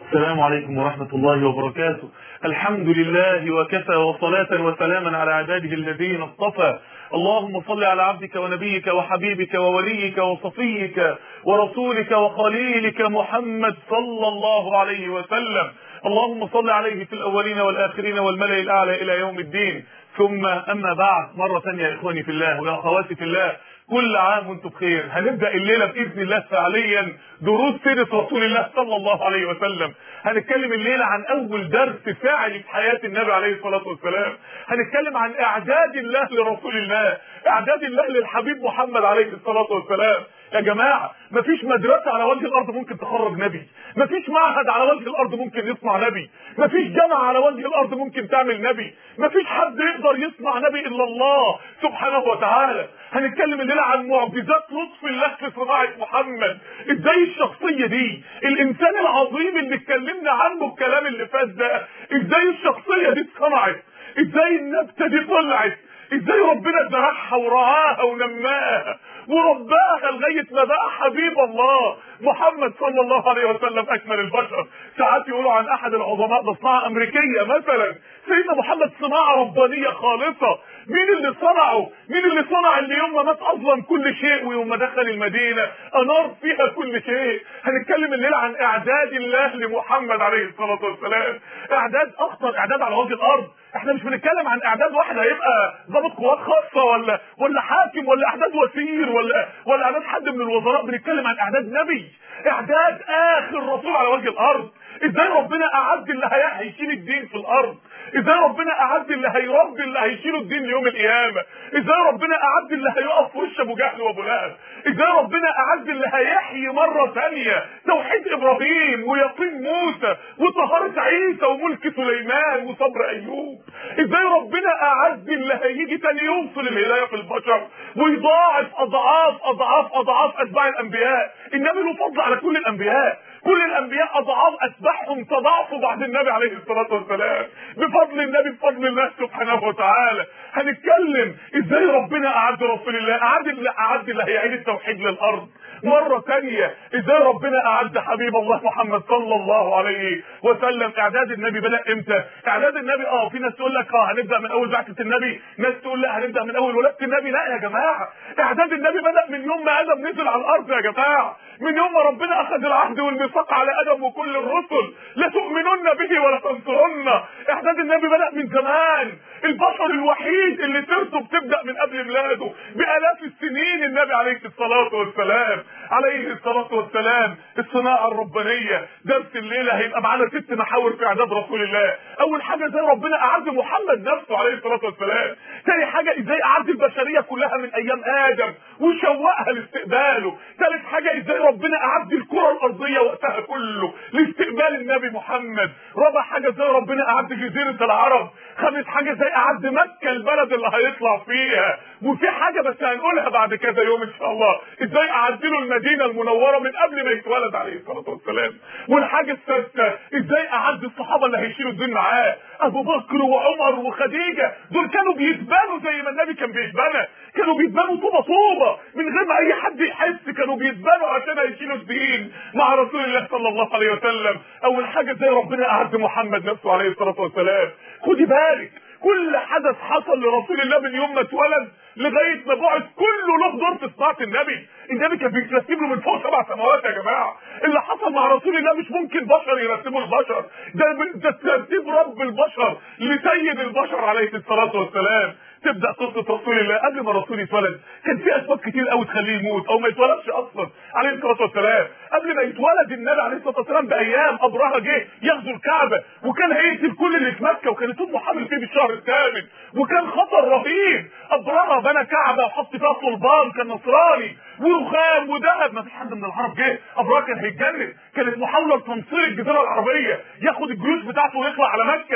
السلام عليكم ورحمة الله وبركاته الحمد لله وكفى وصلاة وسلاما على عباده الذين اصطفى اللهم صل على عبدك ونبيك وحبيبك ووليك وصفيك ورسولك وخليلك محمد صلى الله عليه وسلم اللهم صل عليه في الأولين والآخرين والملأ الأعلى إلى يوم الدين ثم أما بعد مرة ثانية يا إخواني في الله ويا أخواتي في الله كل عام وانتم بخير هنبدا الليله باذن الله فعليا دروس سيره رسول الله صلى الله عليه وسلم هنتكلم الليله عن اول درس فعلي في حياه النبي عليه الصلاه والسلام هنتكلم عن اعداد الله لرسول الله اعداد الله للحبيب محمد عليه الصلاه والسلام يا جماعه مفيش مدرسه على وجه الارض ممكن تخرج نبي مفيش معهد على وجه الارض ممكن يصنع نبي مفيش جامعه على وجه الارض ممكن تعمل نبي مفيش حد يقدر يصنع نبي الا الله سبحانه وتعالى هنتكلم الليله عن معجزات لطف الله في صناعه محمد ازاي الشخصيه دي الانسان العظيم اللي اتكلمنا عنه الكلام اللي فات ده ازاي الشخصيه دي اتصنعت ازاي النبته دي طلعت ازاي ربنا زرعها ورعاها ونماها ورباها لغايه ما بقى حبيب الله محمد صلى الله عليه وسلم اكمل البشر ساعات يقولوا عن احد العظماء ده صناعه امريكيه مثلا سيدنا محمد صناعه ربانيه خالصه مين اللي صنعه مين اللي صنع اللي يوم ما مات اظلم كل شيء ويوم ما دخل المدينه انار فيها كل شيء هنتكلم الليله عن اعداد الله لمحمد عليه الصلاه والسلام اعداد اخطر اعداد على وجه الارض احنا مش بنتكلم عن اعداد واحد هيبقى ضابط قوات خاصه ولا ولا حاكم ولا اعداد وزير ولا ولا اعداد حد من الوزراء بنتكلم عن اعداد نبي اعداد اخر رسول على وجه الارض ازاي ربنا اعد اللي هيشيل الدين في الارض ازاي ربنا اعد اللي هيربي اللي هيشيلوا الدين ليوم القيامه ازاي ربنا اعد اللي هيقف في وش ابو جهل وابو لهب ازاي ربنا اعد اللي هيحيي مره ثانيه توحيد ابراهيم ويقين موسى وطهاره عيسى وملك سليمان وصبر ايوب ازاي ربنا اعد اللي هيجي تاني يوصل الهدايه في البشر ويضاعف اضعاف اضعاف اضعاف اتباع الانبياء النبي له فضل على كل الانبياء كل الانبياء اضعاف اتباعهم تضاعفوا بعد النبي عليه الصلاه والسلام بفضل النبي بفضل الله سبحانه وتعالى هنتكلم ازاي ربنا اعد رسول الله اعد اللي اعد اللي هيعيد التوحيد للارض مرة تانية ازاي ربنا اعد حبيب الله محمد صلى الله عليه وسلم اعداد النبي بدأ امتى اعداد النبي اه في ناس تقول لك اه هنبدأ من اول بعثة النبي ناس تقول لا هنبدأ من اول ولادة النبي لا يا جماعة اعداد النبي بدأ من يوم ما ادم نزل على الارض يا جماعة من يوم ما ربنا اخذ العهد والميثاق على ادم وكل الرسل لتؤمنن به ولا تنصرن اعداد النبي بدأ من زمان البشر الوحيد اللي سيرته بتبدأ من قبل ميلاده بالاف السنين النبي عليه الصلاة والسلام عليه الصلاة والسلام الصناعة الربانية درس الليلة هيبقى معانا ست محاور في اعداد رسول الله اول حاجة ازاي ربنا اعد محمد نفسه عليه الصلاة والسلام تاني حاجة ازاي اعد البشرية كلها من ايام ادم وشوقها لاستقباله ثالث حاجة ازاي ربنا اعد الكرة الارضية وقتها كله لاستقبال النبي محمد رابع حاجة ازاي ربنا اعد جزيرة العرب خامس حاجة ازاي اعد مكة البلد اللي هيطلع فيها وفي حاجة بس هنقولها بعد كذا يوم ان شاء الله ازاي اعد له المدينة المنورة من قبل ما يتولد عليه الصلاة والسلام والحاجة السادسة ازاي اعد الصحابة اللي هيشيلوا الدين معاه ابو بكر وعمر وخديجة دول كانوا بيتبانوا زي ما النبي كان بيتبنى كانوا بيتبانوا طوبة طوبة من غير ما اي حد يحس كانوا بيتبانوا عشان هيشيلوا الدين مع رسول الله صلى الله عليه وسلم اول حاجة زي ربنا اعد محمد نفسه عليه الصلاة والسلام خدي بالك كل حدث حصل لرسول الله من يوم ما اتولد لغايه ما بعث كله له دور في صناعه النبي النبي كان بيترتب له من فوق سبع سماوات يا جماعه اللي حصل مع رسول الله مش ممكن بشر يرتبوا البشر ده ده ترتيب رب البشر لسيد البشر عليه الصلاه والسلام تبدا قصه رسول الله قبل ما الرسول يتولد كان في اسباب كتير قوي تخليه يموت او ما يتولدش اصلا عليه الصلاه والسلام قبل ما يتولد النبي عليه الصلاه والسلام بايام ابرهه جه يغزو الكعبه وكان هيقتل كل اللي في مكه وكانت امه حامل فيه بالشهر الثامن وكان خطر رهيب ابرهه بنى كعبه وحط فيها صلبان كان نصراني ورخام وذهب ما فيش حد من العرب جه ابرهه كان هيتجنن كانت محاوله لتنصير الجزيره العربيه ياخد الجيوش بتاعته ويطلع على مكه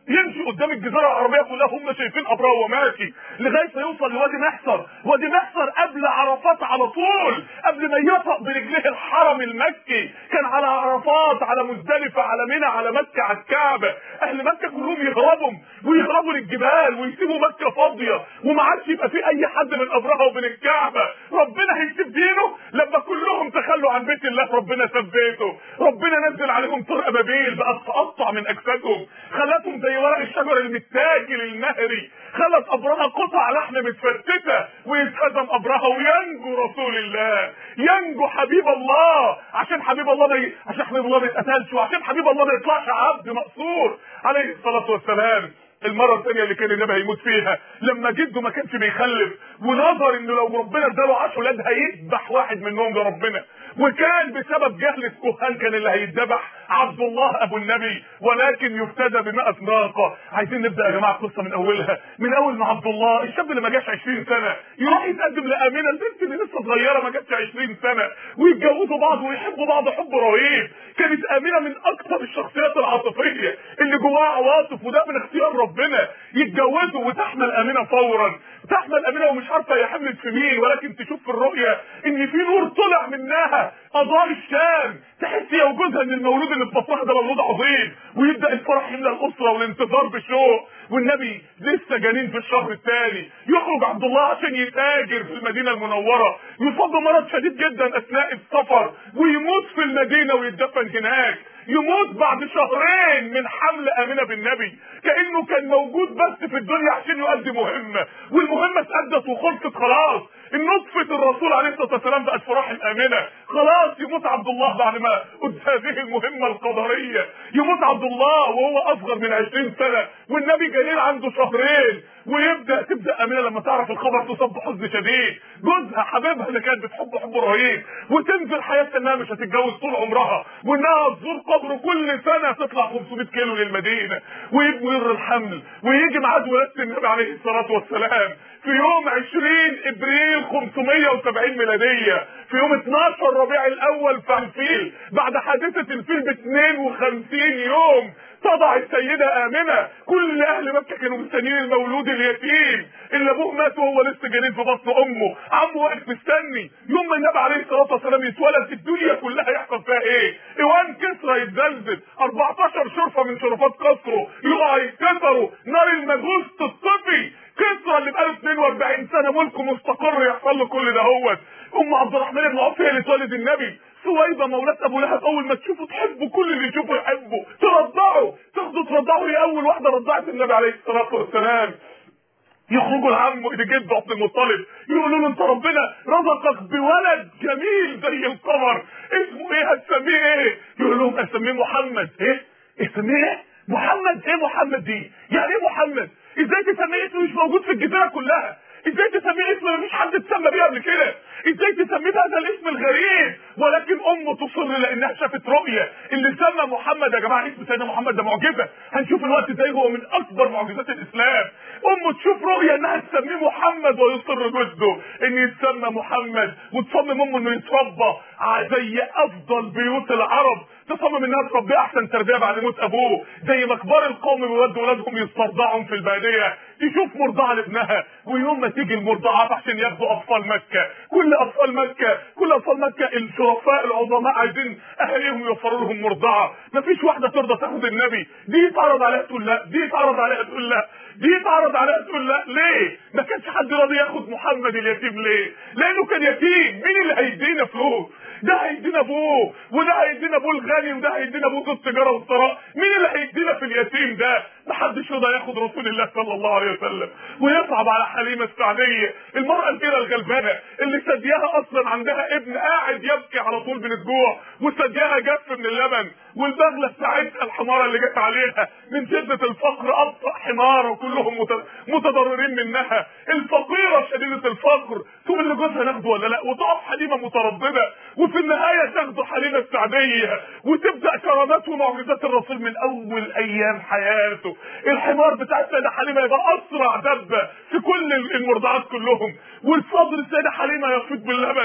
يمشي قدام الجزيره العربيه كلها هم شايفين ابرهه وهو ماشي لغايه ما يوصل لوادي محصر وادي محصر قبل عرفات على طول قبل ما يطأ برجليه الحرم المكي كان على عرفات على مزدلفه على منى على مكه على الكعبه اهل مكه كلهم يهربوا ويهربوا للجبال ويسيبوا مكه فاضيه وما عادش يبقى في اي حد من ابرهه وبين الكعبه ربنا هيسيب دينه لما كلهم تخلوا عن بيت الله ربنا ثبته ربنا نزل عليهم طرق ابابيل بقت تقطع من اجسادهم خلتهم زي ورق الشجر المتاكل المهري خلت ابرهه قطع لحم متفتته ويتهزم ابرهه وينجو رسول الله ينجو حبيب الله عشان حبيب الله ما ي... عشان حبيب الله ما يتقتلش وعشان حبيب الله ما يطلعش عبد مقصور عليه الصلاه والسلام المره الثانيه اللي كان النبي هيموت فيها لما جده ما كانش بيخلف ونظر انه لو ربنا اداله 10 ولاد هيذبح واحد منهم لربنا وكان بسبب جهل الكهان كان اللي هيتذبح عبد الله ابو النبي ولكن يفتدى بمئة ناقة عايزين نبدا يا جماعه القصه من اولها من اول ما عبد الله الشاب اللي ما جاش 20 سنه يروح يتقدم لامينه البنت اللي لسه صغيره ما جاتش 20 سنه ويتجوزوا بعض ويحبوا بعض حب رهيب كانت امينه من اكثر الشخصيات العاطفيه اللي جواها عواطف وده من اختيار ربنا يتجوزوا وتحمل امينه فورا تحمل امينه ومش عارفه هي حملت في مين ولكن تشوف في الرؤيه ان في نور طلع منها اضواء الشام تحس هي وجودها ان المولود اللي في بطنها ده مولود عظيم ويبدا الفرح يملى الاسره والانتظار بشوق والنبي لسه جنين في الشهر الثاني يخرج عبد الله عشان يتاجر في المدينه المنوره يصاب بمرض شديد جدا اثناء السفر ويموت في المدينه ويتدفن هناك يموت بعد شهرين من حمل امنه بالنبي كانه كان موجود بس في الدنيا عشان يؤدي مهمه والمهمه اتادت وخلصت خلاص النطفة الرسول عليه الصلاة والسلام بقت في رحم آمنة خلاص يموت عبد الله بعد ما قد هذه المهمة القدرية يموت عبد الله وهو أصغر من عشرين سنة والنبي جليل عنده شهرين ويبدا تبدا امينه لما تعرف الخبر تصاب بحزن شديد جوزها حبيبها اللي كانت بتحبه حب رهيب وتنزل حياتها انها مش هتتجوز طول عمرها وانها تزور قبره كل سنه تطلع 500 كيلو للمدينه ويبنوا الحمل ويجي ميعاد ولاده النبي عليه الصلاه والسلام في يوم 20 ابريل 570 ميلاديه في يوم 12 ربيع الاول في الفيل بعد حادثه الفيل ب 52 يوم تضع السيدة آمنة كل أهل مكة كانوا مستنيين المولود اليتيم اللي أبوه مات وهو لسه جنين في بطن أمه عمه واقف مستني يوم ما النبي عليه الصلاة والسلام يتولد الدنيا كلها يحصل فيها إيه؟ إيوان كسرى يتزلزل 14 شرفة من شرفات قصره يقع يتكسروا نار المجوس تطفي كسرى اللي بقاله 42 سنة ملكه مستقر يحصل له كل ده هوت أم عبد الرحمن بن عوف هي اللي تولد النبي سويبة مولاة ابو لهب اول ما تشوفه تحبه كل اللي يشوفه يحبه ترضعه تاخده ترضعه هي اول واحدة رضعت النبي عليه الصلاة والسلام يخرجوا لعمه الى جده عبد المطلب يقولوا له انت ربنا رزقك بولد جميل زي القمر اسمه ايه هتسميه ايه؟ يقول لهم اسميه محمد ايه؟ اسميه ايه؟ محمد ايه محمد دي؟ يعني ايه محمد؟ ازاي تسميه اسم مش موجود في الجزيره كلها؟ ازاي تسميه اسم مفيش حد اتسمى بيه قبل كده؟ ازاي تسميه بهذا الاسم الغريب؟ ولكن امه تصر لانها شافت رؤيه اللي سمى محمد يا جماعه اسم سيدنا محمد ده معجزه هنشوف الوقت ازاي هو من اكبر معجزات الاسلام امه تشوف رؤيه انها تسميه محمد ويصر جده ان يتسمى محمد وتصمم امه انه يتربى زي افضل بيوت العرب تصمم انها تربيه احسن تربيه بعد موت ابوه زي ما كبار القوم بيودوا ولادهم يسترضعهم في الباديه تشوف مرضعه لابنها ويوم ما تيجي المرضعات عشان ياخدوا اطفال مكه كل اطفال مكه كل اطفال مكه الشرفاء العظماء عايزين اهاليهم يوفروا لهم مرضعه مفيش واحده ترضى تاخد النبي دي يتعرض عليها تقول لا دي يتعرض عليها تقول لا دي يتعرض عليها تقول لا ليه ما كانش حد راضي ياخد محمد اليتيم ليه لانه كان يتيم مين اللي هيدينا فلوس ده هيدينا ابوه وده هيدينا ابوه الغني وده هيدينا ابوه ذو التجاره والثراء مين اللي هيدينا في اليتيم ده محدش رضى ياخد رسول الله صلى الله عليه وسلم ويصعب على حليمه السعديه المراه الكبيره الغلبانه اللي ثدياها اصلا عندها ابن قاعد يبكي على طول من الجوع وثدياها جف من اللبن والبغله بتاعتها الحماره اللي جت عليها من شده الفقر ابطا حماره وكلهم متضررين منها الفقيره شديده الفقر تقول لجوزها ناخده ولا لا وتقف حليمه متردده وفي النهايه تاخده حليمه السعديه وتبدا كرامات ومعجزات الرسول من اول ايام حياته الحمار بتاع السيده حليمه يبقى اسرع دبه في كل المرضعات كلهم والصدر السيده حليمه يفيض باللبن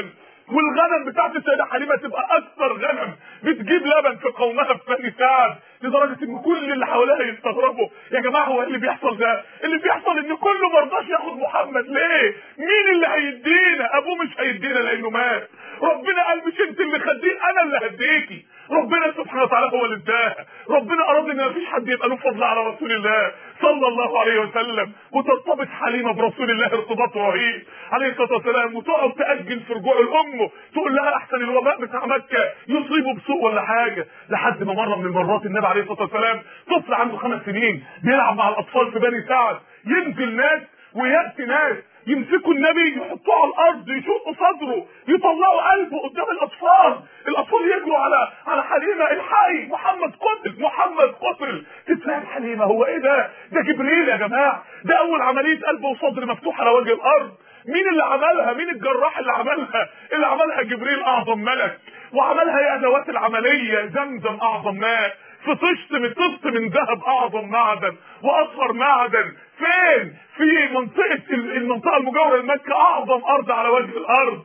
والغنم بتاعت السيده حليمه تبقى اكثر غنم بتجيب لبن في قومها في بني سعد لدرجه ان كل اللي حواليها يستغربوا يا جماعه هو إيه اللي بيحصل ده اللي بيحصل ان كله ما رضاش ياخد محمد ليه مين اللي هيدينا ابوه مش هيدينا لانه مات ربنا قال مش انت اللي خدين انا اللي هديكي ربنا سبحانه وتعالى هو اللي اداها ربنا اراد ان مفيش حد يبقى له فضل على رسول الله صلى الله عليه وسلم وترتبط حليمه برسول الله ارتباط رهيب عليه الصلاه والسلام وتقعد تاجل في رجوع الام تقول لها احسن الوباء بتاع مكه يصيبه بسوء ولا حاجه لحد ما مره من المرات النبي عليه الصلاه والسلام طفل عنده خمس سنين بيلعب مع الاطفال في بني سعد ينزل ناس وياتي ناس يمسكوا النبي يحطوه على الارض يشقوا صدره يطلعوا قلبه قدام الاطفال الاطفال يجروا على على حليمه الحي محمد قتل محمد قتل تتفهم حليمه هو ايه ده ده جبريل يا جماعه ده اول عمليه قلب وصدر مفتوح على وجه الارض مين اللي عملها مين الجراح اللي عملها اللي عملها جبريل اعظم ملك وعملها يا ادوات العمليه زمزم اعظم ماء في طشت من طشت من ذهب اعظم معدن واصغر معدن فين في منطقه المنطقه المجاوره لمكه اعظم ارض على وجه الارض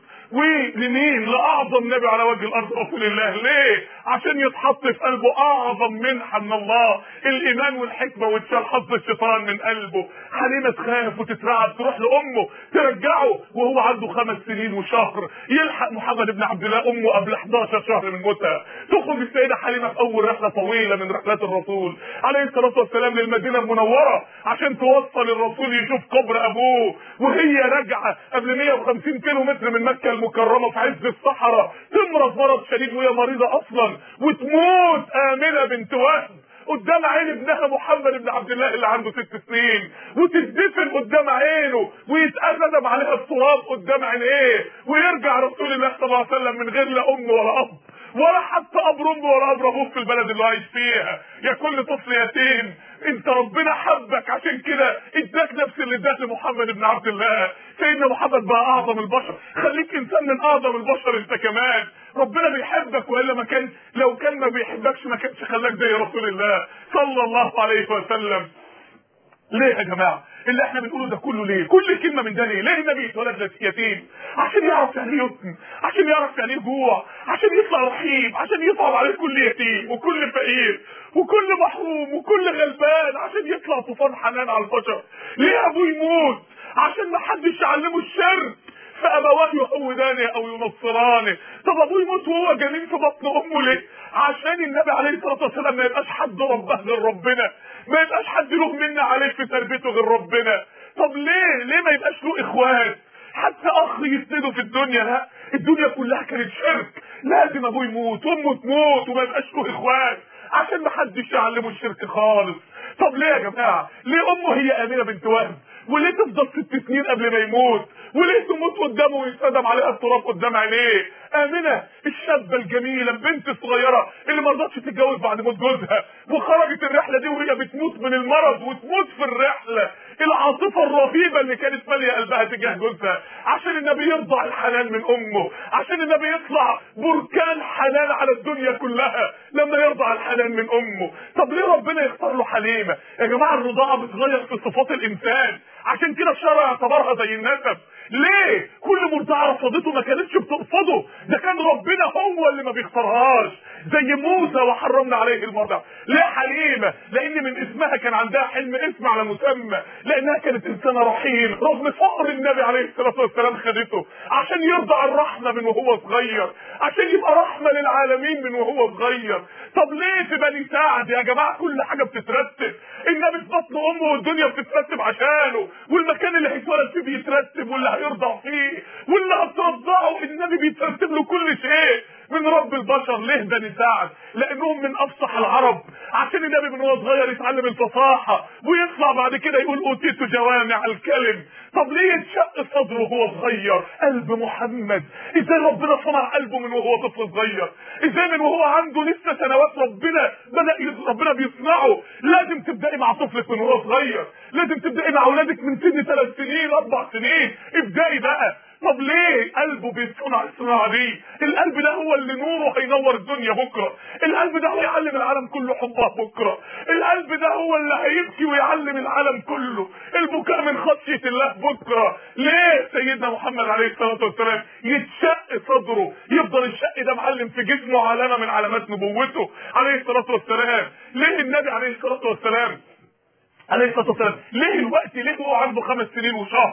ولمين لاعظم نبي على وجه الارض رسول الله ليه عشان يتحط في قلبه اعظم منحه من الله الايمان والحكمه وتشال حظ الشيطان من قلبه حليمه تخاف وتترعب تروح لامه ترجعه وهو عنده خمس سنين وشهر يلحق محمد بن عبد الله امه قبل 11 شهر من موتها تخرج السيده حليمه في اول رحله طويله من رحلات الرسول عليه الصلاه والسلام للمدينه المنوره عشان توصل الرسول يشوف قبر ابوه وهي راجعه قبل 150 كيلو متر من مكه المكرمه في عز الصحراء تمرض مرض شديد وهي مريضه اصلا وتموت امنه بنت وهب قدام عين ابنها محمد بن عبد الله اللي عنده ست سنين وتدفن قدام عينه ويتأذب عليها التراب قدام عينيه ويرجع رسول الله صلى الله عليه وسلم من غير لا ام ولا اب ولا حتى قبر امه ولا قبر ابوه في البلد اللي عايش فيها يا كل طفل يتيم انت ربنا حبك عشان كده اداك نفس اللي اداك لمحمد بن عبد الله سيدنا محمد بقى اعظم البشر خليك انسان من اعظم البشر انت كمان ربنا بيحبك والا ما كان لو كان ما بيحبكش ما كانش خلاك زي رسول الله صلى الله عليه وسلم ليه يا جماعه اللي احنا بنقوله ده كله ليه كل كلمه من ده ليه ليه النبي اتولد يتيم عشان يعرف يعني ايه يتم عشان يعرف يعني ايه جوع عشان يطلع رحيم عشان يصعب عليه كل يتيم وكل فقير وكل محروم وكل غلبان عشان يطلع طوفان حنان على البشر ليه ابوه يموت عشان ما حدش يعلمه الشرك فابواه يهودانه او ينصرانه طب ابوه يموت وهو جنين في بطن امه ليه عشان النبي عليه الصلاه والسلام ما يبقاش حد ربه غير ربنا ما يبقاش حد له منا عليه في تربيته غير ربنا طب ليه ليه ما يبقاش له اخوات حتى اخ يسنده في الدنيا لا الدنيا كلها كانت شرك لازم ابوه يموت وامه تموت وما يبقاش له اخوات عشان ما حدش يعلمه الشرك خالص طب ليه يا جماعه ليه امه هي امينه بنت وهب وليه تفضل ست سنين قبل ما يموت وليه تموت قدامه ويتقدم عليها التراب قدام عينيه امنه الشابه الجميله البنت الصغيره اللي ما رضتش تتجوز بعد موت جوزها وخرجت الرحله دي وهي بتموت من المرض وتموت في الرحله العاطفه الرهيبه اللي كانت ماليه قلبها تجاه جوزها عشان النبي يرضع الحنان من امه عشان النبي يطلع بركان حنان على الدنيا كلها لما يرضع الحنان من امه طب ليه ربنا يختار له حليمه يا جماعه الرضاعه بتغير في صفات الانسان عشان كده الشرع اعتبرها زي النسب ليه كل مرضعه رفضته ما كانتش بترفضه ده كان ربنا هو اللي ما بيختارهاش زي موسى وحرمنا عليه المرضع ليه حليمه لان من اسمها كان عندها حلم اسم على مسمى لانها كانت انسانه رحيم رغم فقر النبي عليه الصلاه والسلام خدته عشان يرضع الرحمه من وهو صغير عشان يبقى رحمه للعالمين من وهو صغير طب ليه في بني سعد يا جماعه كل حاجه بتترتب النبي في بطن امه والدنيا بتترتب عشانه والمكان اللي هيتولد فيه بيترتب واللي هيرضع فيه واللي هترضعه النبي بيترتب له كل شيء من رب البشر ليه بني سعد لانهم من افصح العرب عشان النبي من هو صغير يتعلم الفصاحه ويطلع بعد كده يقول اوتيت جوامع الكلم طب ليه يتشق صدره وهو صغير قلب محمد ازاي ربنا صنع قلبه من وهو طفل صغير ازاي من وهو عنده لسه سنوات ربنا بدا يز- ربنا بيصنعه لازم تبداي مع طفلك من وهو صغير لازم تبداي مع اولادك من سن ثلاث سنين اربع سنين ابداي بقى طب ليه قلبه بيصنع الصناعه دي القلب ده هو اللي نوره هينور الدنيا بكره القلب ده هيعلم العالم كله حبها بكره القلب ده هو اللي هيبكي ويعلم العالم كله البكاء من خشيه الله بكره ليه سيدنا محمد عليه الصلاه والسلام يتشق صدره يفضل الشق ده معلم في جسمه علامه من علامات نبوته عليه الصلاه والسلام ليه النبي عليه الصلاه والسلام عليه الصلاه والسلام ليه الوقت ليه هو عنده خمس سنين وشهر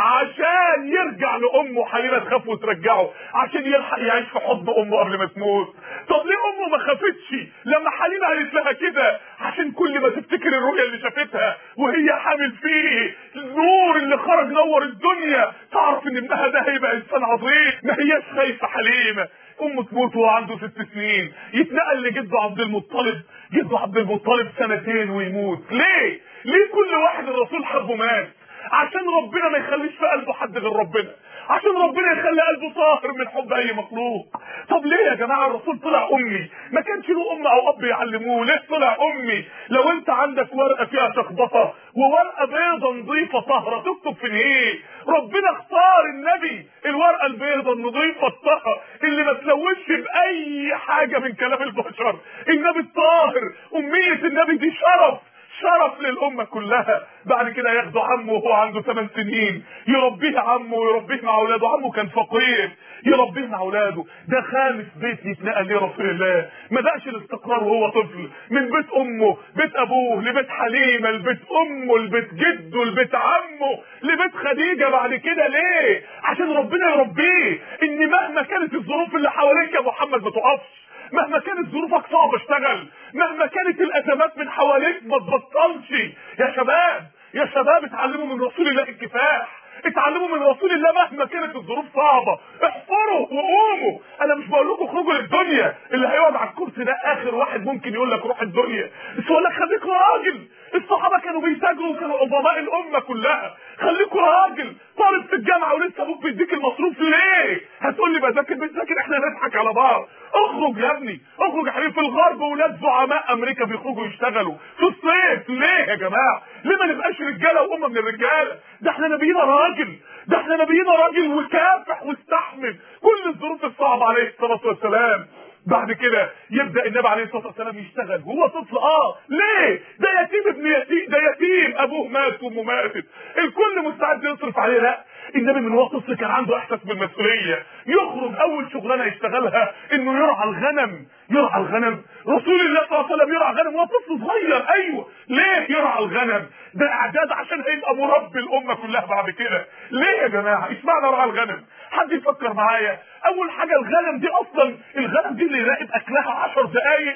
عشان يرجع لامه حليمه تخاف وترجعه عشان يلحق يعيش في حضن امه قبل ما تموت طب ليه امه ما خافتش لما حليمه قالت لها كده عشان كل ما تفتكر الرؤيا اللي شافتها وهي حامل فيه النور اللي خرج نور الدنيا تعرف ان ابنها ده هيبقى انسان عظيم ما هياش خايفه حليمه امه تموت وهو عنده ست سنين يتنقل لجده عبد المطلب جده عبد المطلب سنتين ويموت ليه ليه كل واحد الرسول حبه مات عشان ربنا ما يخليش في قلبه حد غير ربنا عشان ربنا يخلي قلبه طاهر من حب اي مخلوق طب ليه يا جماعه الرسول طلع امي ما كانش له ام او اب يعلموه ليه طلع امي لو انت عندك ورقه فيها شخبطه وورقه بيضه نظيفه طاهره تكتب في ايه ربنا اختار النبي الورقه البيضه النظيفه الطاهره اللي ما تلوثش باي حاجه من كلام البشر النبي الطاهر اميه النبي دي شرف شرف للأمة كلها بعد كده ياخده عمه وهو عنده 8 سنين يربيه عمه ويربيه مع أولاده عمه كان فقير يربيه مع أولاده ده خامس بيت يتنقل ليه رسول الله ما دقش الاستقرار وهو طفل من بيت أمه بيت أبوه لبيت حليمة لبيت أمه لبيت جده لبيت عمه لبيت خديجة بعد كده ليه عشان ربنا يربيه إن مهما كانت الظروف اللي حواليك يا محمد ما تقفش مهما كانت ظروفك صعبه اشتغل مهما كانت الازمات من حواليك ما تبطلش يا شباب يا شباب اتعلموا من رسول الله الكفاح اتعلموا من رسول الله مهما كانت الظروف صعبه احفروا وقوموا انا مش بقول لكم اخرجوا للدنيا اللي هيقعد على الكرسي ده اخر واحد ممكن يقول لك روح الدنيا بس يقول لك خليك راجل الصحابه كانوا بيتاجروا كانوا عظماء الامه كلها خليكوا راجل طالب في الجامعه ولسه ابوك بيديك المصروف ليه هتقول لي بذاكر بتذاكر احنا نضحك على بعض اخرج يا ابني اخرج يا حبيبي في الغرب ولاد زعماء امريكا بيخرجوا يشتغلوا في الصيف ليه يا جماعه ليه ما نبقاش رجاله وامه من الرجاله ده احنا نبينا راجل ده احنا نبينا راجل وكافح واستحمل كل الظروف الصعبه عليه الصلاه والسلام بعد كده يبدا النبي عليه الصلاه والسلام يشتغل وهو طفل اه ليه ده يتيم ابن يتيم ده يتيم ابوه مات وامه ماتت الكل مستعد يصرف عليه لا النبي من وهو طفل كان عنده احساس بالمسؤوليه يخرج اول شغلانه يشتغلها انه يرعى الغنم يرعى الغنم رسول الله صلى الله عليه وسلم يرعى غنم وهو طفل صغير ايوه ليه يرعى الغنم ده اعداد عشان هيبقى مربي الامه كلها بعد كده ليه يا جماعه اشمعنى رعى الغنم حد يفكر معايا اول حاجه الغنم دي اصلا الغنم دي اللي يراقب اكلها 10 دقائق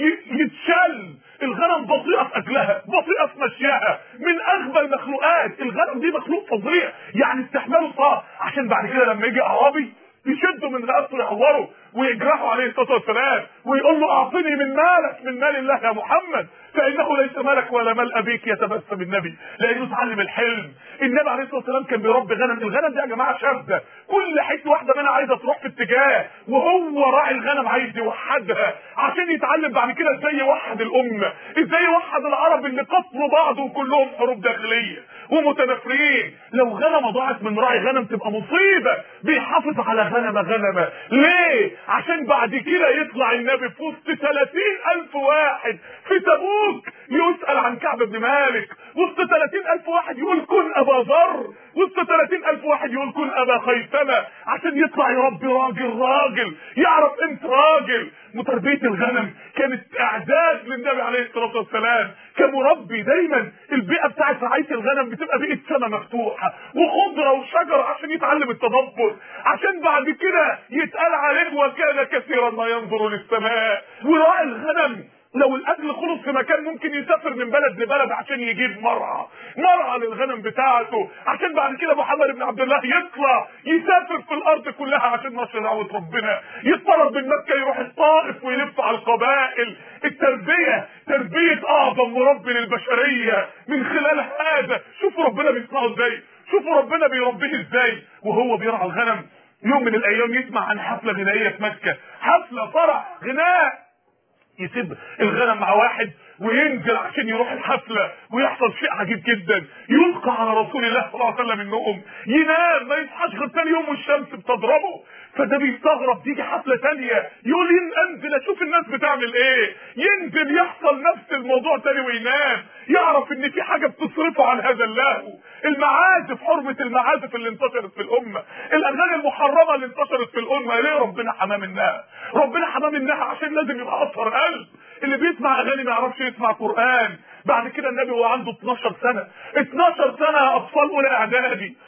يتشل الغنم بطيئه في اكلها بطيئه في مشيها من اغبى المخلوقات الغنم دي مخلوق فظيع يعني استحماله صعب عشان بعد كده لما يجي اعرابي يشدوا من رقبته يعوره ويجرحوا عليه الصلاه والسلام ويقول له اعطني من مالك من مال الله يا محمد فانه ليس مالك ولا مال ابيك يتبسم النبي لانه اتعلم الحلم النبي عليه الصلاه والسلام كان بيربي غنم الغنم دي يا جماعه شاذه كل حته واحده منها عايزه تروح في اتجاه وهو راعي الغنم عايز يوحدها عشان يتعلم بعد كده ازاي يوحد الامه ازاي يوحد العرب اللي قتلوا بعض وكلهم حروب داخليه ومتنافرين لو غنمه ضاعت من راعي غنم تبقى مصيبه بيحافظ على غنمه غنمه ليه عشان بعد كده يطلع النبي في وسط 30 الف واحد في تبوك يسأل عن كعب بن مالك وسط 30 الف واحد يقول كن ابا ذر وسط 30 الف واحد يقول كن ابا خيثمة عشان يطلع يربي راجل راجل يعرف انت راجل وتربية الغنم كانت اعداد للنبي عليه الصلاة والسلام كمربي دايما البيئة بتاعت رعاية الغنم بتبقى بيئة سماء مفتوحة وخضرة وشجر عشان يتعلم التدبر عشان بعد كده يتقال عليه وكان كثيرا ما ينظر للسماء وراعي الغنم لو الاكل خلص في مكان ممكن يسافر من بلد لبلد عشان يجيب مرعى مرعى للغنم بتاعته عشان بعد كده محمد بن عبد الله يطلع يسافر في الارض كلها عشان نشر دعوه ربنا يضطرب من مكه يروح الطائف ويلف على القبائل التربيه تربيه اعظم مربي للبشريه من خلال هذا شوفوا ربنا بيصنعه ازاي شوفوا ربنا بيربيه ازاي وهو بيرعى الغنم يوم من الايام يسمع عن حفله غنائيه في مكه حفله فرح غناء يسيب الغنم مع واحد وينزل عشان يروح الحفله ويحصل شيء عجيب جدا يلقى على رسول الله صلى الله عليه وسلم النوم ينام ما يصحاش غير ثاني يوم والشمس بتضربه فده بيستغرب تيجي حفله ثانيه يقول انزل اشوف الناس بتعمل ايه ينزل يحصل نفس الموضوع تاني وينام يعرف ان في حاجه بتصرفه عن هذا اللهو المعازف حرمه المعازف اللي انتشرت في الامه الاغاني المحرمه اللي انتشرت في الامه ليه ربنا حماه منها ربنا حماه منها عشان لازم يبقى اطهر قلب اللي بيسمع اغاني ما يعرفش يسمع قران بعد كده النبي وهو عنده 12 سنه 12 سنه اطفال اولى اعدادي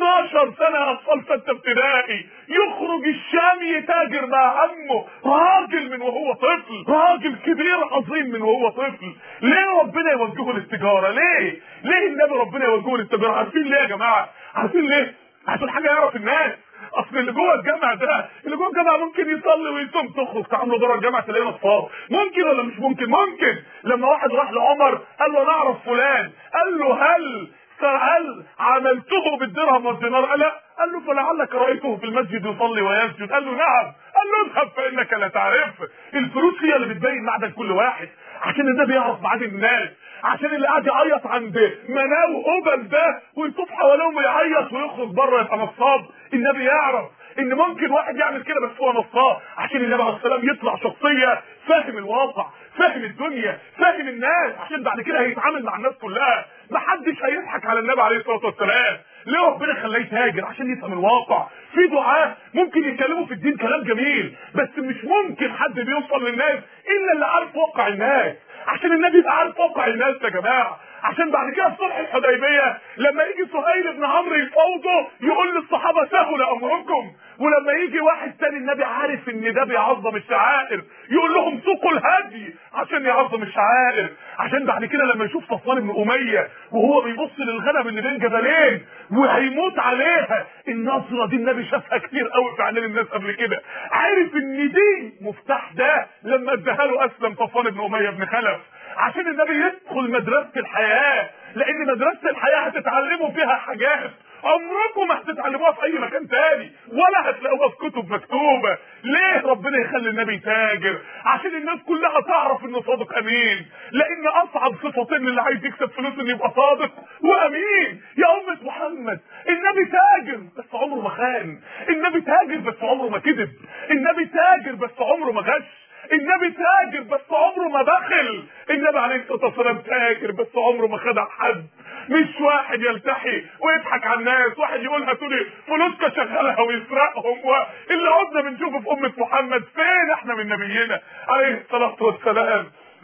12 سنه اطفال سته ابتدائي يخرج الشام يتاجر مع عمه راجل من وهو طفل راجل كبير عظيم من وهو طفل ليه ربنا يوجهه للتجاره ليه ليه النبي ربنا يوجهه للتجاره عارفين ليه يا جماعه عارفين ليه عشان حاجه يعرف الناس اصل اللي جوه الجامع ده اللي جوه الجامع ممكن يصلي ويصوم تخرج تعاملوا بره الجامع تلاقيه نصاب ممكن ولا مش ممكن ممكن لما واحد راح لعمر قال له انا اعرف فلان قال له هل فهل عملته بالدرهم والدينار قال لا قال له فلعلك رايته في المسجد يصلي ويسجد قال له نعم قال له اذهب فانك لا تعرف الفلوس هي اللي بتبين معدن كل واحد عشان النبي يعرف معادن الناس عشان اللي قاعد يعيط عند مناو هبل ده ويطوف حواليهم ويعيط ويخرج بره يبقى نصاب النبي يعرف ان ممكن واحد يعمل كده بس هو نصاب عشان النبي عليه السلام يطلع شخصيه فاهم الواقع فاهم الدنيا فاهم الناس عشان بعد كده هيتعامل مع الناس كلها محدش هيضحك على النبي عليه الصلاه والسلام ليه ربنا خلاه يتاجر عشان يفهم الواقع في دعاة ممكن يتكلموا في الدين كلام جميل بس مش ممكن حد بيوصل للناس الا اللي عارف واقع الناس عشان النبي يبقى عارف واقع الناس يا جماعه عشان بعد كده في صلح الحديبيه لما يجي سهيل بن عمرو يفاوضه يقول للصحابه سهل امركم ولما يجي واحد تاني النبي عارف ان ده بيعظم الشعائر يقول لهم سوقوا الهدي عشان يعظم الشعائر عشان بعد كده لما يشوف صفوان بن اميه وهو بيبص للغنم اللي بين جبلين وهيموت عليها النظره دي النبي شافها كتير قوي في عينين الناس قبل كده عارف ان دي مفتاح ده لما اداها له اسلم صفوان بن اميه بن خلف عشان النبي يدخل مدرسة الحياة لان مدرسة الحياة هتتعلموا فيها حاجات عمركم ما هتتعلموها في اي مكان تاني ولا هتلاقوها في كتب مكتوبة ليه ربنا يخلي النبي تاجر عشان الناس كلها تعرف انه صادق امين لان اصعب صفتين اللي عايز يكسب فلوس انه يبقى صادق وامين يا امة محمد النبي تاجر بس عمره ما خان النبي تاجر بس عمره ما كذب النبي تاجر بس عمره ما غش النبي تاجر بس عمره ما دخل النبي عليه الصلاه والسلام تاجر بس عمره ما خدع حد مش واحد يلتحي ويضحك على الناس واحد يقول هاتوا لي فلوسك شغلها ويسرقهم اللي عدنا بنشوفه في امه محمد فين احنا من نبينا عليه الصلاه والسلام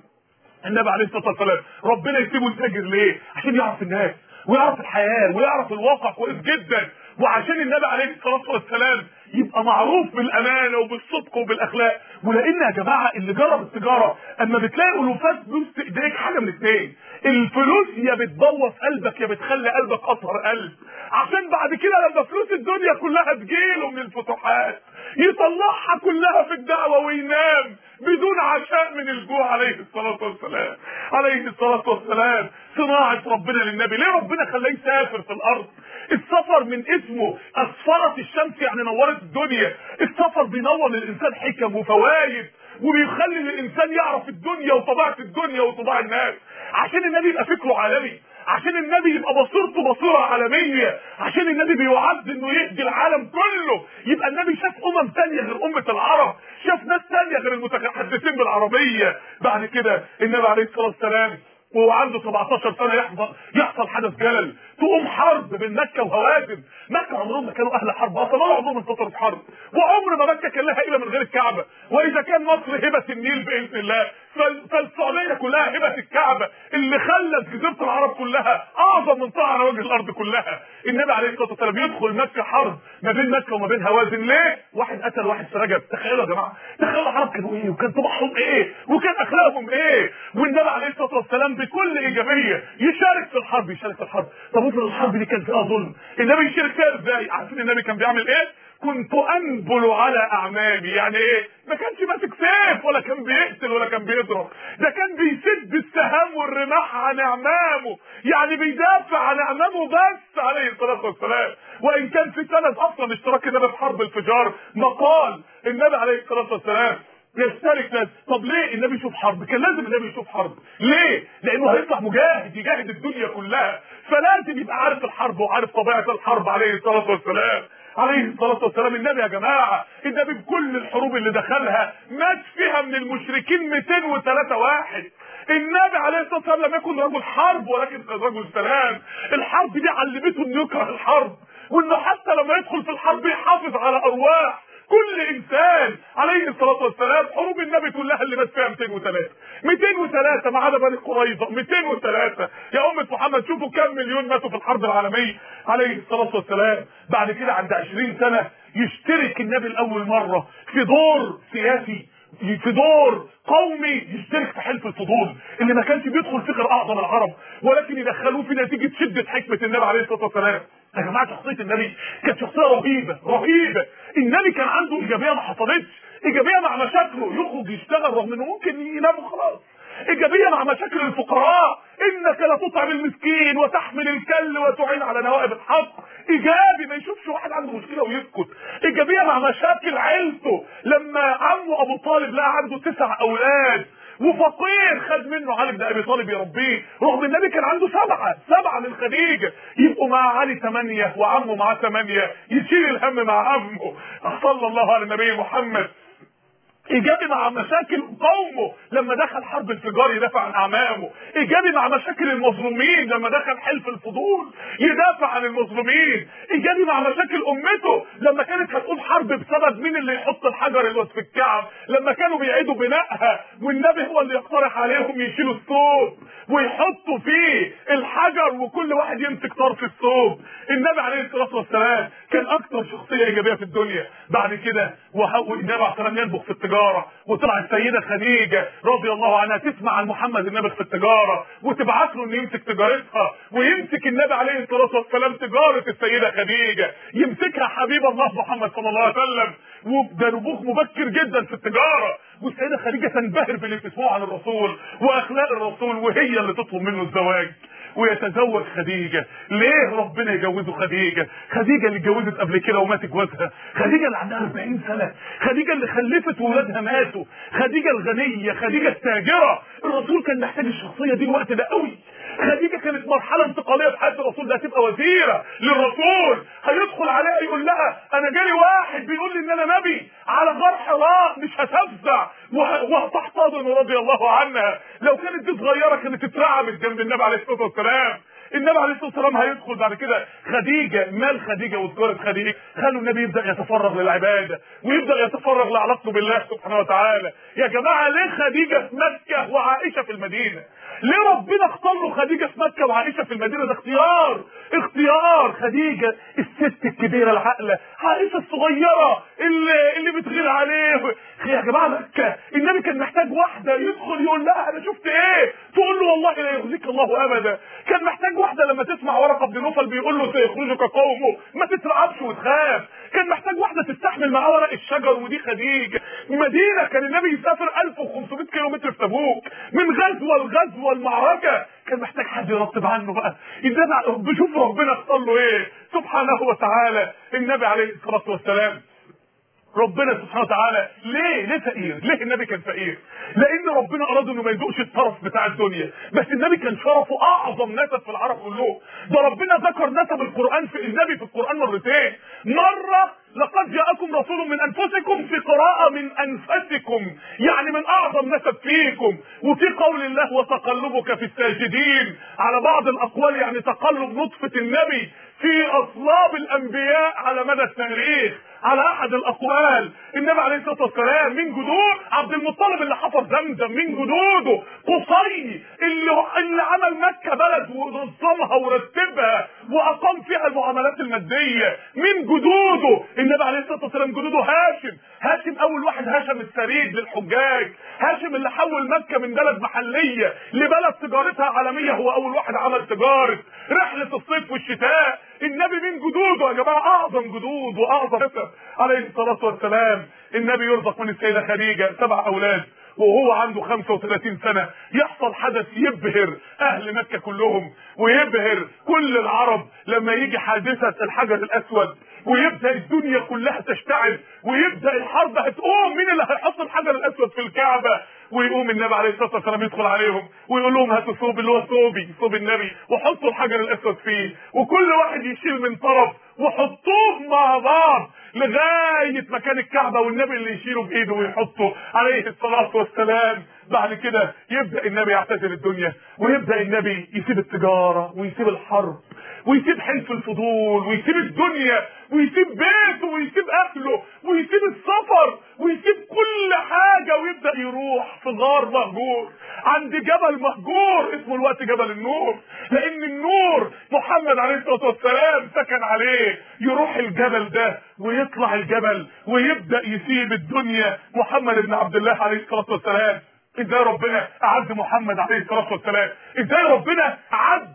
النبي عليه الصلاه والسلام ربنا يسيبه يتاجر ليه عشان يعرف الناس ويعرف الحياه ويعرف الواقع كويس جدا وعشان النبي عليه الصلاه والسلام يبقى معروف بالامانه وبالصدق وبالاخلاق ولان يا جماعه اللي جرب التجاره اما بتلاقي الوفات فلوس في ايديك حاجه من الاثنين الفلوس يا بتبوظ قلبك يا بتخلي قلبك اطهر قلب عشان بعد كده لما فلوس الدنيا كلها تجيله من الفتوحات يطلعها كلها في الدعوه وينام بدون عشاء من الجوع عليه الصلاه والسلام عليه الصلاه والسلام صناعه ربنا للنبي ليه ربنا خلاه يسافر في الارض السفر من اسمه اصفرت الشمس يعني نورت الدنيا السفر بينور للانسان حكم وفوائد وبيخلي الانسان يعرف الدنيا وطبيعه الدنيا وطباع الناس عشان النبي يبقى فكره عالمي عشان النبي يبقى بصيرته بصيره عالميه عشان النبي بيعد انه يهدي العالم كله يبقى النبي شاف امم تانية غير امه العرب شاف ناس تانية غير المتحدثين بالعربيه بعد كده النبي عليه الصلاه والسلام وهو عنده 17 سنه يحصل يحصل حدث جلل تقوم حرب بين مكه وهوازن مكه عمرهم ما كانوا اهل حرب اصلا ولا عمرهم انتصروا في حرب وعمر ما مكه كان لها هبه من غير الكعبه واذا كان مصر هبه النيل باذن الله فالسعوديه كلها هبه الكعبه اللي خلت جزيره العرب كلها اعظم منطقه على وجه الارض كلها النبي عليه الصلاه والسلام يدخل مكه حرب ما بين مكه وما بين هوازن ليه؟ واحد قتل واحد في رجب تخيلوا يا جماعه تخيلوا العرب كانوا ايه وكان طبعهم ايه وكان اخلاقهم ايه والنبي عليه الصلاه والسلام بكل ايجابيه يشارك في الحرب يشارك في الحرب طب افرض الحرب دي كان فيها ظلم النبي يشارك فيها ازاي؟ عارفين النبي كان بيعمل ايه؟ كنت انبل على اعمامي يعني ايه ما كانش ماسك سيف ولا كان بيقتل ولا كان بيضرب ده كان بيسد السهام والرماح عن اعمامه يعني بيدافع عن اعمامه بس عليه الصلاه والسلام وان كان في سند اصلا اشتراك النبي في حرب الفجار مقال النبي عليه الصلاه والسلام يشترك ناس طب ليه النبي يشوف حرب كان لازم النبي يشوف حرب ليه لانه هيطلع مجاهد يجاهد الدنيا كلها فلازم يبقى عارف الحرب وعارف طبيعه الحرب عليه الصلاه والسلام عليه الصلاة والسلام النبي يا جماعة النبي بكل الحروب اللي دخلها مات فيها من المشركين 203 واحد النبي عليه الصلاة والسلام لم يكن رجل حرب ولكن كان رجل سلام الحرب دي علمته انه يكره الحرب وانه حتى لما يدخل في الحرب يحافظ على ارواح كل انسان عليه الصلاه والسلام حروب النبي كلها اللي مات فيها 203 203 ما عدا بني قريظه 203 يا امه محمد شوفوا كم مليون ماتوا في الحرب العالميه عليه الصلاه والسلام بعد كده عند 20 سنه يشترك النبي لاول مره في دور سياسي في دور قومي يشترك في حلف الفضول اللي ما كانش بيدخل فيه غير اعظم العرب ولكن يدخلوه في نتيجه شده حكمه النبي عليه الصلاه والسلام يا جماعه شخصيه النبي كانت شخصيه رهيبه رهيبه النبي كان عنده ايجابيه ما حصلتش ايجابيه مع مشاكله يخرج يشتغل رغم انه ممكن ينام وخلاص ايجابيه مع مشاكل الفقراء انك لا تطعم المسكين وتحمل الكل وتعين على نوائب الحق ايجابي ما يشوفش واحد عنده مشكله ويسكت ايجابيه مع مشاكل عيلته لما عمه ابو طالب لقى عنده تسع اولاد وفقير خد منه علي بن ابي طالب يربيه رغم النبي كان عنده سبعه سبعه من خديجه يبقوا مع علي ثمانيه وعمه معاه ثمانيه يشيل الهم مع عمه صلى الله على النبي محمد ايجابي مع مشاكل قومه لما دخل حرب الفجار يدافع عن اعمامه ايجابي مع مشاكل المظلومين لما دخل حلف الفضول يدافع عن المظلومين ايجابي مع مشاكل امته لما كانت هتقوم حرب بسبب مين اللي يحط الحجر اللي في الكعب لما كانوا بيعيدوا بنائها والنبي هو اللي يقترح عليهم يشيلوا الثوب ويحطوا فيه الحجر وكل واحد يمسك طرف الثوب النبي عليه الصلاه والسلام كان اكثر شخصيه ايجابيه في الدنيا بعد كده والنبي عليه الصلاه والسلام ينبغ في التجاره وطلع السيده خديجه رضي الله عنها تسمع عن محمد النبي في التجاره وتبعت له انه يمسك تجارتها ويمسك النبي عليه الصلاه والسلام تجاره السيده خديجه يمسكها حبيب الله محمد صلى الله عليه وسلم وده نبوغ مبكر جدا في التجاره والسيده خديجه تنبهر باللي بتسمعه عن الرسول واخلاق الرسول وهي اللي تطلب منه الزواج ويتزوج خديجة ليه ربنا يجوزه خديجة خديجة اللي اتجوزت قبل كده ومات جوازها خديجة اللي عندها 40 سنة خديجة اللي خلفت وولادها ماتوا خديجة الغنية خديجة التاجرة الرسول كان محتاج الشخصية دي الوقت ده قوي خديجة كانت مرحلة انتقالية في حياة الرسول ده هتبقى وزيرة للرسول هيدخل عليها يقول لها انا جالي واحد بيقول لي ان انا نبي على غار حراء مش هتفزع وهتحتضن رضي الله عنها لو كانت دي صغيرة كانت اترعبت جنب النبي عليه الصلاة والسلام النبي عليه الصلاه والسلام هيدخل بعد كده خديجه مال خديجه وذكرت خديجه خلوا النبي يبدا يتفرغ للعباده ويبدا يتفرغ لعلاقته بالله سبحانه وتعالى يا جماعه ليه خديجه في مكه وعائشه في المدينه ليه ربنا اختار له خديجه في مكه وعائشه في المدينه ده اختيار اختيار خديجه الست الكبيره العاقله عائشه الصغيره اللي اللي بتغير عليه يا جماعه مكه النبي كان محتاج واحده يدخل يقول لها انا شفت ايه تقول له والله لا يخزيك الله ابدا كان محتاج واحده لما تسمع ورقه بن نوفل بيقول له سيخرجك قومه ما تترعبش وتخاف كان محتاج واحده تستحمل معاه ورق الشجر ودي خديجه مدينه كان النبي يسافر 1500 كيلو متر في تبوك من غزوه لغزوه المعركه كان محتاج حد يرتب عنه بقى النبي بشوف ربنا اختار له ايه سبحانه وتعالى النبي عليه الصلاه والسلام ربنا سبحانه وتعالى ليه ليه فقير ليه النبي كان فقير لان ربنا اراد انه ما يدوقش الطرف بتاع الدنيا بس النبي كان شرفه اعظم نسب في العرب كلهم ده ربنا ذكر نسب القران في النبي في القران مرتين مره لقد جاءكم رسول من انفسكم في قراءة من انفسكم يعني من اعظم نسب فيكم وفي قول الله وتقلبك في الساجدين على بعض الاقوال يعني تقلب نطفة النبي في اصلاب الانبياء على مدى التاريخ على احد الاقوال النبي عليه الصلاه والسلام من جدود عبد المطلب اللي حفر زمزم من جدوده قصي اللي اللي عمل مكه بلد ونظمها ورتبها واقام فيها المعاملات الماديه من جدوده النبي عليه الصلاه والسلام جدوده هاشم هاشم اول واحد هاشم السريد للحجاج هاشم اللي حول مكه من بلد محليه لبلد تجارتها عالميه هو اول واحد عمل تجاره رحله الصيف والشتاء النبي من جدوده يا جماعه اعظم جدود واعظم نسب عليه الصلاه والسلام النبي يرزق من السيده خديجه سبع اولاد وهو عنده 35 سنة يحصل حدث يبهر اهل مكة كلهم ويبهر كل العرب لما يجي حادثة الحجر الاسود ويبدا الدنيا كلها تشتعل ويبدا الحرب هتقوم مين اللي هيحط الحجر الاسود في الكعبه ويقوم النبي عليه الصلاه والسلام يدخل عليهم ويقول لهم هاتوا ثوب اللي هو ثوبي ثوب النبي وحطوا الحجر الاسود فيه وكل واحد يشيل من طرف وحطوه مع بعض لغايه مكان الكعبه والنبي اللي يشيله بايده ويحطه عليه الصلاه والسلام بعد كده يبدا النبي يعتزل الدنيا ويبدا النبي يسيب التجاره ويسيب الحرب ويسيب حلف الفضول ويسيب الدنيا ويسيب بيته ويسيب اهله ويسيب السفر ويسيب كل حاجه ويبدا يروح في غار مهجور عند جبل مهجور اسمه الوقت جبل النور لان النور محمد عليه الصلاه والسلام سكن عليه يروح الجبل ده ويطلع الجبل ويبدا يسيب الدنيا محمد بن عبد الله عليه الصلاه والسلام ازاي ربنا اعد محمد عليه الصلاه والسلام ازاي ربنا اعد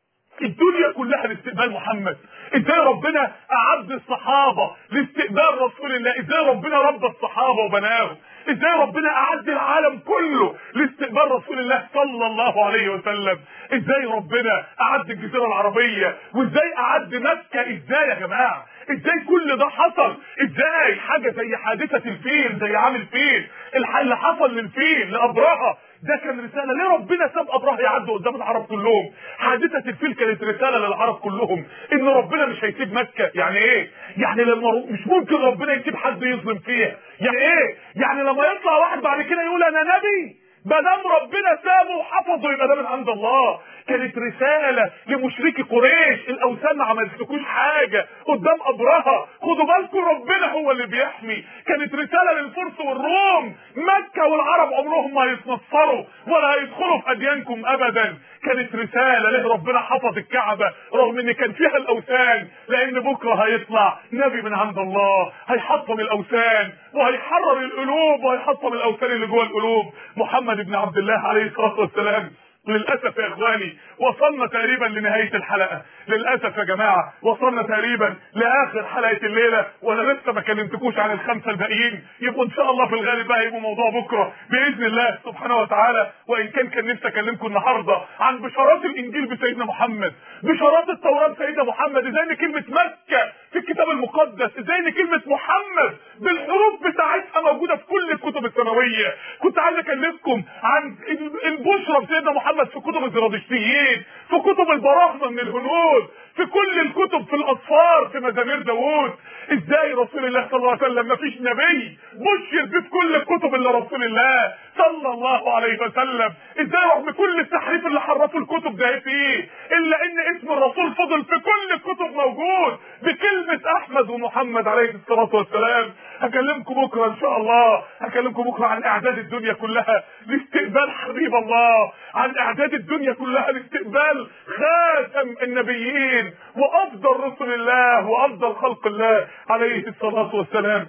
الدنيا كلها لاستقبال محمد ازاي ربنا اعد الصحابه لاستقبال رسول الله ازاي ربنا ربى الصحابه وبناهم ازاي ربنا اعد العالم كله لاستقبال رسول الله صلى الله عليه وسلم ازاي ربنا اعد الجزيره العربيه وازاي اعد مكه ازاي يا جماعه ازاي كل ده حصل ازاي حاجه زي حادثه الفيل زي عام الفيل اللي حصل للفيل لابرهه ده كان رساله ليه ربنا ساب ابرهه يعدوا قدام العرب كلهم حادثه الفيل كانت رساله للعرب كلهم ان ربنا مش هيسيب مكه يعني ايه يعني لما مش ممكن ربنا يسيب حد يظلم فيها يعني ايه يعني لما يطلع واحد بعد كده يقول انا نبي ما دام ربنا سابه وحفظه يبقى ده من عند الله كانت رسالة لمشركي قريش الأوثان ما عملتلكوش حاجة قدام أبرهة خدوا بالكم ربنا هو اللي بيحمي كانت رسالة للفرس والروم مكة والعرب عمرهم ما هيتنصروا ولا هيدخلوا في أديانكم أبدا كانت رسالة ليه ربنا حفظ الكعبة رغم ان كان فيها الأوثان لأن بكرة هيطلع نبي من عند الله هيحطم الأوثان وهيحرر القلوب وهيحطم الأوثان اللي جوه القلوب محمد بن عبد الله عليه الصلاة والسلام للاسف يا اخواني وصلنا تقريبا لنهايه الحلقه للاسف يا جماعه وصلنا تقريبا لاخر حلقه الليله وانا لسه ما كلمتكوش عن الخمسه الباقيين يبقوا ان شاء الله في الغالب بقى يبقوا موضوع بكره باذن الله سبحانه وتعالى وان كان كان نفسي اكلمكم النهارده عن بشارات الانجيل بسيدنا محمد بشارات التوراه بسيدنا محمد ازاي ان كلمه مكه في الكتاب المقدس ازاي ان كلمه محمد بالحروف بتاعتها موجوده في كل الكتب السماويه كنت عايز اكلمكم عن البشرى بسيدنا محمد في كتب الزرادشتيين في كتب البراهمه من الهنود في كل الكتب في الاطفال في مزامير داوود ازاي رسول الله صلى الله عليه وسلم ما فيش نبي بشر بيه في كل الكتب الا رسول الله صلى الله عليه وسلم ازاي رغم كل التحريف اللي حرفوا الكتب ده فيه الا ان اسم الرسول فضل في كل الكتب موجود بكلمه احمد ومحمد عليه الصلاه والسلام هكلمكم بكره ان شاء الله هكلمكم بكره عن اعداد الدنيا كلها لاستقبال حبيب الله عن اعداد الدنيا كلها لاستقبال خاتم النبيين وافضل رسل الله وافضل خلق الله عليه الصلاه والسلام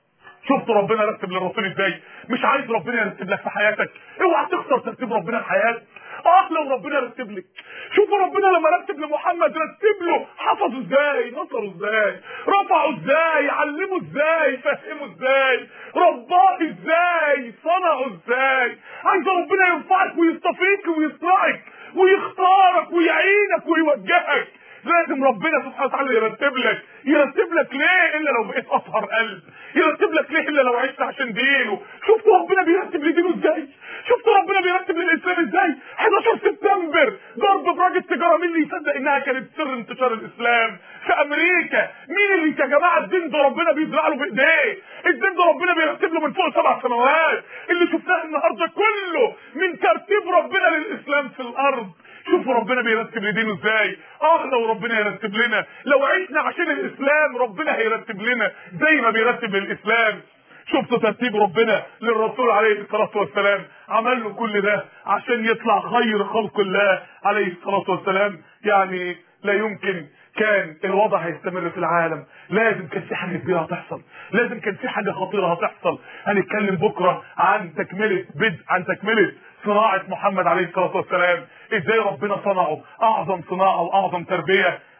شفت ربنا رتب للرسول ازاي مش عايز ربنا يرتب لك في حياتك اوعى تخسر ترتيب ربنا في حياتك اه لو ربنا رتب لك شوفوا ربنا لما رتب لمحمد رتب له حفظه ازاي نصره ازاي رفعه ازاي علمه ازاي فهمه ازاي رباه ازاي صنعه ازاي عايز ربنا ينفعك ويصطفيك ويصنعك ويختارك ويعينك ويوجهك لازم ربنا سبحانه وتعالى يرتب لك يرتب لك ليه الا لو بقيت اطهر قلب يرتب لك ليه الا لو عشت عشان دينه شفتوا ربنا بيرتب لدينه ازاي شفتوا ربنا بيرتب للاسلام ازاي 11 سبتمبر ضرب براجل تجاره مين اللي يصدق انها كانت سر انتشار الاسلام في امريكا مين اللي يا جماعه الدين ده ربنا بيزرع له بايديه الدين ده ربنا بيرتب له من فوق سبع سماوات اللي شفناه النهارده كله من ترتيب ربنا للاسلام في الارض شوفوا ربنا بيرتب لدينه ازاي اه لو ربنا يرتب لنا لو عشنا عشان الاسلام ربنا هيرتب لنا زي ما بيرتب للاسلام شفتوا ترتيب ربنا للرسول عليه الصلاة والسلام عمل له كل ده عشان يطلع خير خلق الله عليه الصلاة والسلام يعني لا يمكن كان الوضع هيستمر في العالم لازم كان في حاجه كبيره هتحصل لازم كان في حاجه خطيره هتحصل هنتكلم بكره عن تكمله بدء عن تكمله صناعه محمد عليه الصلاه والسلام ازاي ربنا صنعه اعظم صناعه واعظم تربيه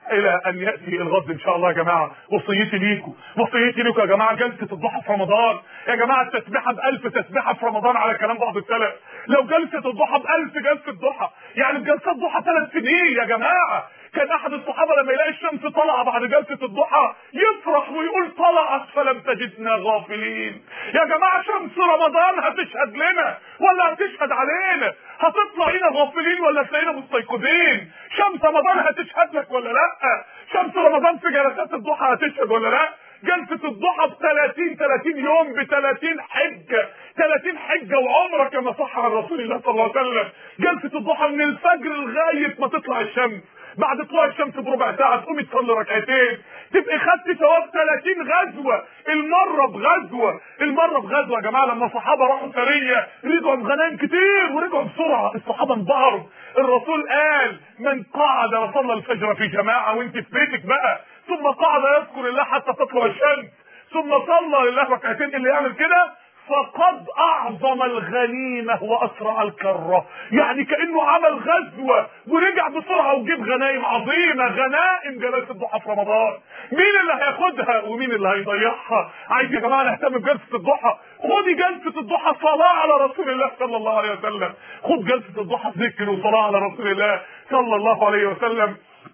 الى ان ياتي الغد ان شاء الله يا جماعه وصيتي ليكم وصيتي ليكم يا جماعه جلسه الضحى في رمضان يا جماعه التسبيحه ب1000 تسبيحه في رمضان على كلام بعض السلف لو جلسه الضحى ب1000 جلسه ضحى يعني بجلسات ضحى ثلاث سنين يا جماعه كان احد الصحابه لما يلاقي الشمس طالعه بعد جلسه الضحى يفرح ويقول طلعت فلم تجدنا غافلين يا جماعه شمس رمضان هتشهد لنا ولا هتشهد علينا هتطلع لنا غافلين ولا تلاقينا مستيقظين شمس رمضان هتشهد لك ولا لا شمس رمضان في جلسات الضحى هتشهد ولا لا جلسة الضحى ب 30 30 يوم ب 30 حجة 30 حجة وعمرة كما صح عن رسول الله صلى الله عليه وسلم جلسة الضحى من الفجر لغاية ما تطلع الشمس بعد طلوع الشمس بربع ساعة تقومي تصلي ركعتين تبقي خدتي ثواب 30 غزوة المرة بغزوة المرة بغزوة يا جماعة لما الصحابة راحوا سرية رجعوا بغنائم كتير ورجعوا بسرعة الصحابة انبهروا الرسول قال من قعد وصلى الفجر في جماعة وانت في بيتك بقى ثم قعد يذكر الله حتى تطلع الشمس ثم صلى لله ركعتين اللي يعمل كده فقد اعظم الغنيمه واسرع الكره يعني كانه عمل غزوه ورجع بسرعه وجيب غنايم عظيمه غنائم جلسه الضحى في رمضان مين اللي هياخدها ومين اللي هيضيعها عايز يا جماعه نهتم بجلسه الضحى خدي جلسه الضحى صلاه على رسول الله صلى الله عليه وسلم خد جلسه الضحى ذكر وصلاه على رسول الله صلى الله عليه وسلم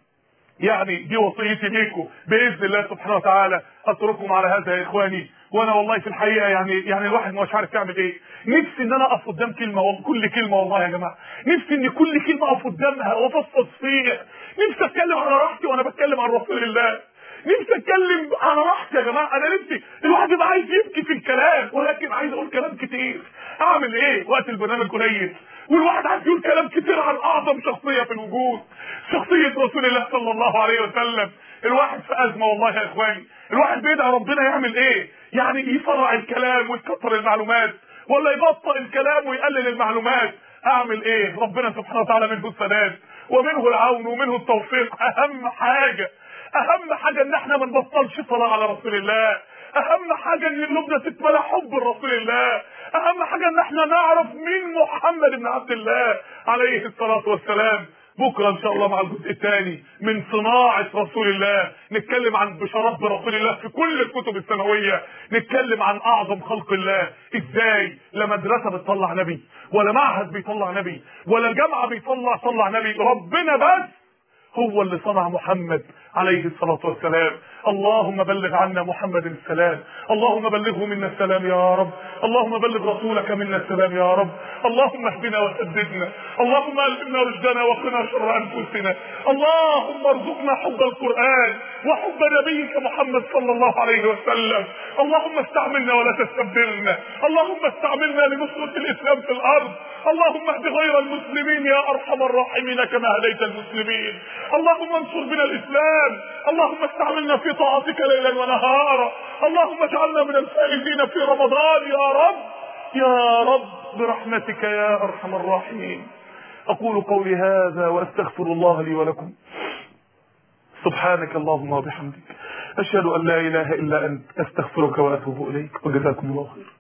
يعني دي وصيتي ليكم باذن الله سبحانه وتعالى اترككم على هذا يا اخواني وانا والله في الحقيقه يعني يعني الواحد مش عارف يعمل ايه نفسي ان انا اقف قدام كلمه كل كلمه والله يا جماعه نفسي ان كل كلمه اقف قدامها وافصص فيها نفسي اتكلم على راحتي وانا بتكلم عن رسول الله نفسي اتكلم على راحتي يا جماعه انا نفسي الواحد يبقى عايز يبكي في الكلام ولكن عايز اقول كلام كتير اعمل ايه وقت البرنامج قليل والواحد عايز يقول كلام كتير عن اعظم شخصيه في الوجود شخصيه رسول الله صلى الله عليه وسلم الواحد في ازمه والله يا اخواني الواحد بيدعي ربنا يعمل ايه يعني يفرع الكلام ويكتر المعلومات ولا يبطئ الكلام ويقلل المعلومات اعمل ايه ربنا سبحانه وتعالى منه السداد ومنه العون ومنه التوفيق اهم حاجه اهم حاجه ان احنا ما نبطلش صلاه على رسول الله اهم حاجه ان قلوبنا تتملى حب رسول الله اهم حاجه ان احنا نعرف مين محمد بن عبد الله عليه الصلاه والسلام بكره ان شاء الله مع الجزء الثاني من صناعه رسول الله نتكلم عن بشارات برسول الله في كل الكتب السماويه نتكلم عن اعظم خلق الله ازاي لا مدرسه بتطلع نبي ولا معهد بيطلع نبي ولا جامعه بيطلع طلع نبي ربنا بس هو اللي صنع محمد عليه الصلاة والسلام اللهم بلغ عنا محمد السلام اللهم بلغه منا السلام يا رب اللهم بلغ رسولك منا السلام يا رب اللهم اهدنا وسددنا اللهم الهمنا رشدنا وقنا شر انفسنا اللهم ارزقنا حب القران وحب نبيك محمد صلى الله عليه وسلم اللهم استعملنا ولا تستبدلنا اللهم استعملنا لنصرة الاسلام في الارض اللهم اهد غير المسلمين يا ارحم الراحمين كما هديت المسلمين اللهم انصر بنا الاسلام اللهم استعملنا في طاعتك ليلا ونهارا اللهم اجعلنا من الفائزين في رمضان يا رب يا رب برحمتك يا ارحم الراحمين اقول قولي هذا واستغفر الله لي ولكم سبحانك اللهم وبحمدك اشهد ان لا اله الا انت استغفرك واتوب اليك وجزاكم الله خير